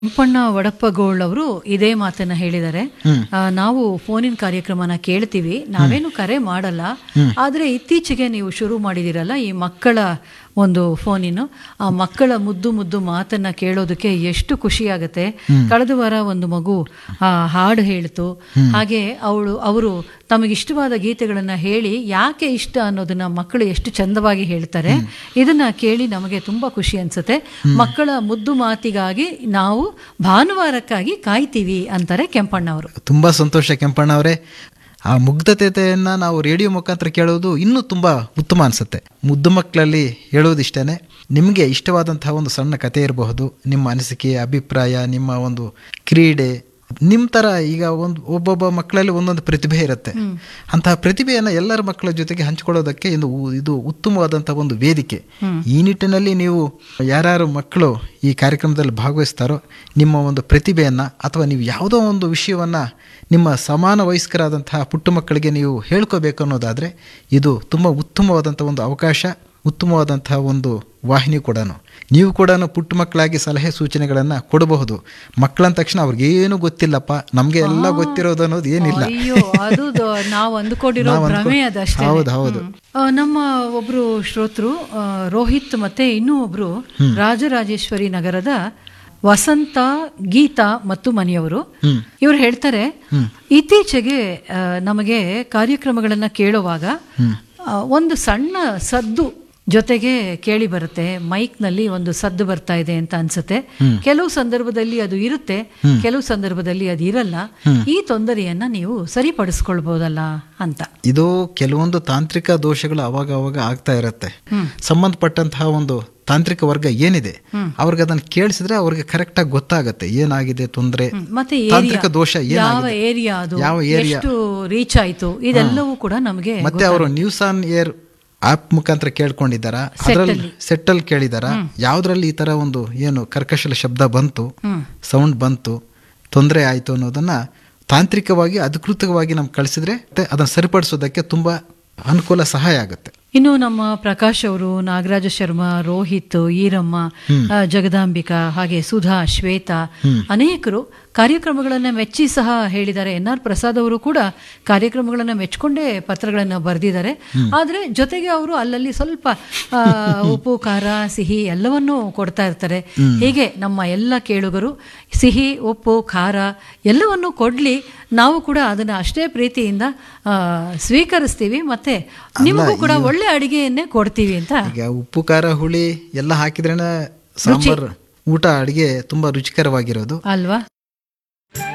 ಕೆಂಪಣ್ಣ ವಡಪ್ಪಗೋಳ್ ಅವರು ಇದೇ ಮಾತನ್ನ ಹೇಳಿದ್ದಾರೆ ಆ, ನಾವು ಫೋನಿನ ಕಾರ್ಯಕ್ರಮನ ಕೇಳ್ತೀವಿ ನಾವೇನು ಕರೆ ಮಾಡಲ್ಲ ಆದ್ರೆ ಇತ್ತೀಚೆಗೆ ನೀವು ಶುರು ಮಾಡಿದಿರಲ್ಲ ಈ ಮಕ್ಕಳ ಒಂದು ಫೋನಿನ ಆ ಮಕ್ಕಳ ಮುದ್ದು ಮುದ್ದು ಮಾತನ್ನ ಕೇಳೋದಕ್ಕೆ ಎಷ್ಟು ಖುಷಿ ಆಗತ್ತೆ ಕಳೆದ ವಾರ ಒಂದು ಮಗು ಆ ಹಾಡು ಹೇಳ್ತು ಹಾಗೆ ಅವಳು ಅವರು ತಮಗಿಷ್ಟವಾದ ಗೀತೆಗಳನ್ನ ಹೇಳಿ ಯಾಕೆ ಇಷ್ಟ ಅನ್ನೋದನ್ನ ಮಕ್ಕಳು ಎಷ್ಟು ಚಂದವಾಗಿ ಹೇಳ್ತಾರೆ ಇದನ್ನ ಕೇಳಿ ನಮಗೆ ತುಂಬಾ ಖುಷಿ ಅನ್ಸುತ್ತೆ ಮಕ್ಕಳ ಮುದ್ದು ಮಾತಿಗಾಗಿ ನಾವು ಭಾನುವಾರಕ್ಕಾಗಿ ಕಾಯ್ತೀವಿ ಅಂತಾರೆ ಕೆಂಪಣ್ಣ ಅವರು ತುಂಬ ಸಂತೋಷ ಕೆಂಪಣ್ಣ ಅವರೇ ಆ ಮುಗ್ಧತೆಯನ್ನ ನಾವು ರೇಡಿಯೋ ಮುಖಾಂತರ ಕೇಳೋದು ಇನ್ನೂ ತುಂಬ ಉತ್ತಮ ಅನಿಸುತ್ತೆ ಮುದ್ದು ಮಕ್ಕಳಲ್ಲಿ ಹೇಳೋದಿಷ್ಟೇ ನಿಮಗೆ ಇಷ್ಟವಾದಂತಹ ಒಂದು ಸಣ್ಣ ಕತೆ ಇರಬಹುದು ನಿಮ್ಮ ಅನಿಸಿಕೆ ಅಭಿಪ್ರಾಯ ನಿಮ್ಮ ಒಂದು ಕ್ರೀಡೆ ನಿಮ್ಮ ಥರ ಈಗ ಒಂದು ಒಬ್ಬೊಬ್ಬ ಮಕ್ಕಳಲ್ಲಿ ಒಂದೊಂದು ಪ್ರತಿಭೆ ಇರುತ್ತೆ ಅಂತಹ ಪ್ರತಿಭೆಯನ್ನು ಎಲ್ಲರ ಮಕ್ಕಳ ಜೊತೆಗೆ ಹಂಚಿಕೊಳ್ಳೋದಕ್ಕೆ ಇದು ಇದು ಉತ್ತಮವಾದಂತಹ ಒಂದು ವೇದಿಕೆ ಈ ನಿಟ್ಟಿನಲ್ಲಿ ನೀವು ಯಾರ್ಯಾರು ಮಕ್ಕಳು ಈ ಕಾರ್ಯಕ್ರಮದಲ್ಲಿ ಭಾಗವಹಿಸ್ತಾರೋ ನಿಮ್ಮ ಒಂದು ಪ್ರತಿಭೆಯನ್ನು ಅಥವಾ ನೀವು ಯಾವುದೋ ಒಂದು ವಿಷಯವನ್ನು ನಿಮ್ಮ ಸಮಾನ ವಯಸ್ಕರಾದಂತಹ ಪುಟ್ಟ ಮಕ್ಕಳಿಗೆ ನೀವು ಹೇಳ್ಕೋಬೇಕು ಅನ್ನೋದಾದರೆ ಇದು ತುಂಬ ಉತ್ತಮವಾದಂಥ ಒಂದು ಅವಕಾಶ ಉತ್ತಮವಾದಂತಹ ಒಂದು ವಾಹಿನಿ ಕೂಡ ನೀವು ಕೂಡ ಪುಟ್ಟ ಮಕ್ಕಳಾಗಿ ಸಲಹೆ ಸೂಚನೆಗಳನ್ನು ಕೊಡಬಹುದು ಮಕ್ಕಳಂದ ತಕ್ಷಣ ಅವ್ರಿಗೇನು ಗೊತ್ತಿಲ್ಲಪ್ಪ ನಮಗೆ ಎಲ್ಲ ಗೊತ್ತಿರೋದು ಅನ್ನೋದು ಏನಿಲ್ಲ ಅಯ್ಯೋ ಅದು ದ- ನಾವು ಅಂದುಕೊಂಡಿರೋ ನಾವು ಅಂದ್ಕೊ- ಭ್ರಮೆ ಅದಷ್ಟೇ ಹೌದು, ಹೌದು. ನಮ್ಮ ಒಬ್ರು ಶ್ರೋತೃ ಆ, ರೋಹಿತ್ ಮತ್ತೆ ಇನ್ನೂ ಒಬ್ರು ರಾಜರಾಜೇಶ್ವರಿ ನಗರದ ವಸಂತ ಗೀತಾ ಮತ್ತು ಮನೆಯವರು ಇವ್ರು ಹೇಳ್ತಾರೆ ಇತ್ತೀಚೆಗೆ ಆ, ನಮಗೆ ಕಾರ್ಯಕ್ರಮಗಳನ್ನ ಕೇಳುವಾಗ ಆ, ಒಂದು ಸಣ್ಣ ಸದ್ದು ಜೊತೆಗೆ ಕೇಳಿ ಬರುತ್ತೆ ಮೈಕ್ ನಲ್ಲಿ ಒಂದು ಸದ್ದು ಬರ್ತಾ ಇದೆ ಅಂತ ಅನ್ಸುತ್ತೆ ಕೆಲವು ಸಂದರ್ಭದಲ್ಲಿ ಅದು ಇರುತ್ತೆ ಕೆಲವು ಸಂದರ್ಭದಲ್ಲಿ ಅದು ಇರಲ್ಲ ಈ ತೊಂದರೆಯನ್ನ ನೀವು ಸರಿಪಡಿಸ್ಕೊಳ್ಬಹುದಲ್ಲ ಅಂತ ಇದು ಕೆಲವೊಂದು ತಾಂತ್ರಿಕ ದೋಷಗಳು ಅವಾಗ ಅವಾಗ ಆಗ್ತಾ ಇರುತ್ತೆ ಸಂಬಂಧಪಟ್ಟಂತಹ ಒಂದು ತಾಂತ್ರಿಕ ವರ್ಗ ಏನಿದೆ ಅವ್ರಿಗೆ ಅದನ್ನ ಕೇಳಿಸಿದ್ರೆ ಅವ್ರಿಗೆ ಕರೆಕ್ಟ್ ಆಗಿ ಗೊತ್ತಾಗತ್ತೆ ಏನಾಗಿದೆ ತೊಂದರೆ ಹ್ಮ್. ಮತ್ತೆ ತಾಂತ್ರಿಕ area, ದೋಷ ಯಾವ ಏನಾಗಿದೆ ಏರಿಯಾ ಅದು ಯಾವ ಏರಿಯಾ ಎಷ್ಟು ರೀಚ್ ಆಯ್ತು ಇದೆಲ್ಲವೂ ಕೂಡ ನಮಗೆ ಮತ್ತೆ ಅವರು ನ್ಯೂಸ್ ಆನ್ ಏರ್ ಆಪ್ ಮುಖಾಂತರ ಕೇಳ್ಕೊಂಡಿದ್ದಾರ ಅದರಲ್ಲಿ ಸೆಟ್ಟಲ್ಲಿ ಕೇಳಿದಾರ ಯಾವ್ದ್ರಲ್ಲಿ ಈ ತರ ಒಂದು ಏನು ಕರ್ಕಶಲ ಶಬ್ದ ಬಂತು ಸೌಂಡ್ ಬಂತು ತೊಂದರೆ ಆಯ್ತು ಅನ್ನೋದನ್ನ ತಾಂತ್ರಿಕವಾಗಿ ಅಧಿಕೃತವಾಗಿ ನಮ್ಗೆ ಕಳಿಸಿದ್ರೆ ಮತ್ತೆ ಅದನ್ನ ಸರಿಪಡಿಸೋದಕ್ಕೆ ತುಂಬಾ ಅನುಕೂಲ ಸಹಾಯ ಆಗುತ್ತೆ ಇನ್ನು ನಮ್ಮ ಪ್ರಕಾಶ್ ಅವರು ನಾಗರಾಜ ಶರ್ಮಾ ರೋಹಿತ್ ಈರಮ್ಮ ಆ, ಜಗದಾಂಬಿಕಾ ಹಾಗೆ ಸುಧಾ ಶ್ವೇತಾ ಅನೇಕರು ಕಾರ್ಯಕ್ರಮಗಳನ್ನ ಮೆಚ್ಚಿ ಸಹ ಹೇಳಿದ್ದಾರೆ ಎನ್ ಆರ್ ಪ್ರಸಾದ್ ಅವರು ಕೂಡ ಕಾರ್ಯಕ್ರಮಗಳನ್ನ ಮೆಚ್ಕೊಂಡೇ ಪತ್ರಗಳನ್ನ ಬರೆದಿದ್ದಾರೆ ಆದ್ರೆ ಜೊತೆಗೆ ಅವರು ಅಲ್ಲಲ್ಲಿ ಸ್ವಲ್ಪ ಆ, ಉಪ್ಪು ಖಾರ ಸಿಹಿ ಎಲ್ಲವನ್ನೂ ಕೊಡ್ತಾ ಇರ್ತಾರೆ ಹೀಗೆ ನಮ್ಮ ಎಲ್ಲ ಕೇಳುಗರು ಸಿಹಿ ಉಪ್ಪು ಖಾರ ಎಲ್ಲವನ್ನೂ ಕೊಡ್ಲಿ ನಾವು ಕೂಡ ಅದನ್ನ ಅಷ್ಟೇ ಪ್ರೀತಿಯಿಂದ ಆ, ಸ್ವೀಕರಿಸ್ತೀವಿ ಮತ್ತೆ ನಿಮಗೂ ಕೂಡ ಒಳ್ಳೆ ಅಡಿಗೆಯನ್ನೇ ಕೊಡ್ತೀವಿ ಅಂತ ಈಗ ಉಪ್ಪು ಖಾರ ಹುಳಿ ಎಲ್ಲ ಹಾಕಿದ್ರೇನೆ ಸಾಂಬಾರ್ ಊಟ ಅಡಿಗೆ ತುಂಬಾ ರುಚಿಕರವಾಗಿರೋದು ಅಲ್ವಾ